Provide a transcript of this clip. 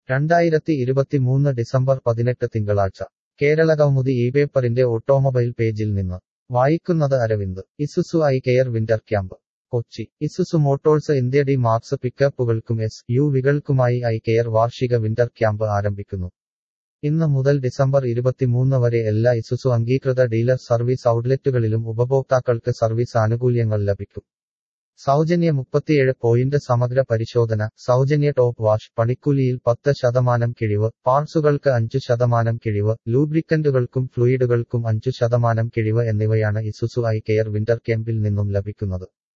രണ്ടായിരത്തി ഇരുപത്തിമൂന്ന് ഡിസംബർ പതിനെട്ട് തിങ്കളാഴ്ച കേരളകൗമുദി ഈ പേപ്പറിന്റെ ഓട്ടോമൊബൈൽ പേജിൽ നിന്ന് വായിക്കുന്നത് Aravind Isuzu I care winter camp Kochi Isuzu motors India D max പിക്കപ്പുകൾക്കും എസ് യു വികൾക്കുമായി ഐ കെയർ വാർഷിക വിന്റർ ക്യാമ്പ് ആരംഭിക്കുന്നു ഇന്ന് മുതൽ ഡിസംബർ ഇരുപത്തിമൂന്ന് വരെ എല്ലാ ഇസുസു അംഗീകൃത ഡീലർ സർവീസ് ഔട്ട്ലെറ്റുകളിലും ഉപഭോക്താക്കൾക്ക് സർവീസ് ആനുകൂല്യങ്ങൾ ലഭിക്കും സൗജന്യ മുപ്പത്തിയേഴ് പോയിന്റ് സമഗ്ര പരിശോധന സൗജന്യ ടോപ്പ് വാഷ് പണിക്കൂലിയിൽ പത്ത് ശതമാനം കിഴിവ് പാർട്സുകൾക്ക് അഞ്ചു ശതമാനം കിഴിവ് ലൂബ്രിക്കന്റുകൾക്കും ഫ്ലൂയിഡുകൾക്കും അഞ്ചു ശതമാനം കിഴിവ് എന്നിവയാണ് ഇസുസു ഐ കെയർ വിന്റർ ക്യാമ്പിൽ നിന്നും ലഭിക്കുന്നത്